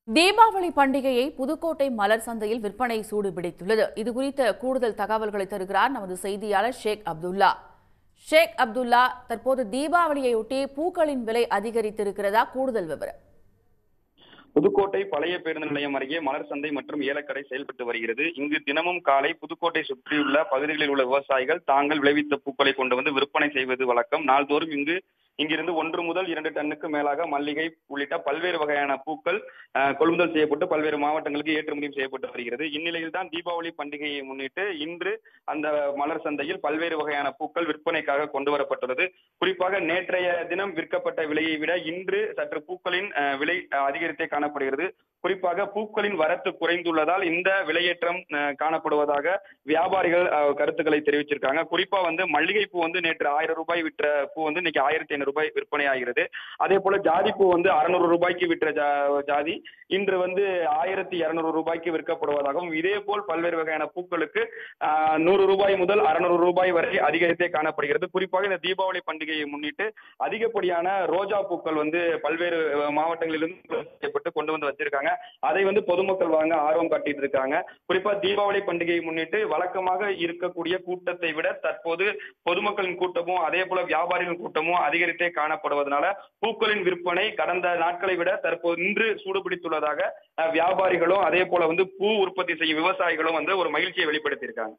தீபாவளி பண்டிகையை புதுக்கோட்டை மலர் சந்தையில் விற்பனை சூடு பிடித்துள்ளது இது குறித்த கூடுதல் தகவல்களை தருகிறார் நமது செய்தியாளர் ஷேக் அப்துல்லா ஷேக் அப்துல்லா தற்போது தீபாவளியையொட்டி பூக்களின் விலை அதிகரித்திருக்கிறதா கூடுதல் விவரம் புதுக்கோட்டை பழைய பேருந்து நிலையம் அருகே மலர் சந்தை மற்றும் ஏலக்கடை செயல்பட்டு வருகிறது இங்கு தினமும் காலை புதுக்கோட்டை சுற்றியுள்ள பகுதிகளில் உள்ள விவசாயிகள் தாங்கள் விளைவித்த பூக்களை கொண்டு வந்து விற்பனை செய்வது வழக்கம் நாள்தோறும் இங்கு இங்கிருந்து ஒன்று முதல் இரண்டு டன்னுக்கு மேலாக மல்லிகை உள்ளிட்ட பல்வேறு வகையான பூக்கள் அஹ், கொள்முதல் செய்யப்பட்டு பல்வேறு மாவட்டங்களுக்கு ஏற்றுமதியும் செய்யப்பட்டு வருகிறது இந்நிலையில் தான் தீபாவளி பண்டிகையை முன்னிட்டு இன்று அந்த மலர் சந்தையில் பல்வேறு வகையான பூக்கள் விற்பனைக்காக கொண்டு வரப்பட்டுள்ளது குறிப்பாக நேற்றைய தினம் விற்கப்பட்ட விலையை விட இன்று சற்று பூக்களின் அஹ், விலை அஹ், அதிகரித்தே காணப்படுகிறது குறிப்பாக பூக்களின் வரத்து குறைந்துள்ளதால் இந்த விலையேற்றம் அஹ், காணப்படுவதாக வியாபாரிகள் அஹ், கருத்துக்களை தெரிவிச்சிருக்காங்க குறிப்பா வந்து மல்லிகை பூ வந்து நேற்று ஆயிரம் ரூபாய் விற்ற பூ வந்து இன்னைக்கு ஆயிரத்தி ஐநூறு ரூபாய் விற்பனை ஆகிறது அதே போல ஜாதி பூ வந்து அறுநூறு ரூபாய்க்கு விற்ற ஜா- ஜாதி இன்று வந்து ஆயிரத்தி இருநூறு ரூபாய்க்கு விற்கப்படுவதாகவும் இதே போல் பல்வேறு வகையான பூக்களுக்கு ஆஹ், நூறு ரூபாய் முதல் அறுநூறு ரூபாய் வரை அதிகரித்தே காணப்படுகிறது குறிப்பாக இந்த தீபாவளி பண்டிகையை முன்னிட்டு அதிகப்படியான ரோஜா பூக்கள் வந்து பல்வேறு அஹ், மாவட்டங்களிலிருந்து செய்யப்பட்டு கொண்டு வந்து வச்சிருக்காங்க அதை வந்து பொதுமக்கள் வாங்க ஆர்வம் காட்டிட்டு இருக்காங்க குறிப்பா தீபாவளி பண்டிகையை முன்னிட்டு வழக்கமாக இருக்கக்கூடிய கூட்டத்தை விட தற்போது பொதுமக்களின் கூட்டமும் அதே போல வியாபாரிகளின் கூட்டமும் அதிகரித்தே காணப்படுவதனால பூக்களின் விற்பனை கடந்த நாட்களை விட தற்போது இன்று சூடுபிடித்துள்ளதாக அஹ், வியாபாரிகளும் அதே போல வந்து பூ உற்பத்தி செய்யும் விவசாயிகளும் வந்து ஒரு மகிழ்ச்சியை வெளிப்படுத்தியிருக்காங்க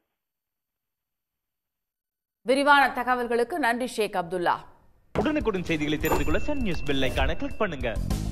விரிவான தகவல்களுக்கு நன்றி ஷேக் அப்துல்லா உடனுக்குடன் செய்திகளை தெரிந்து கொள்ள சன் நியூஸ் பெல் ஐகானை கிளிக் பண்ணுங்க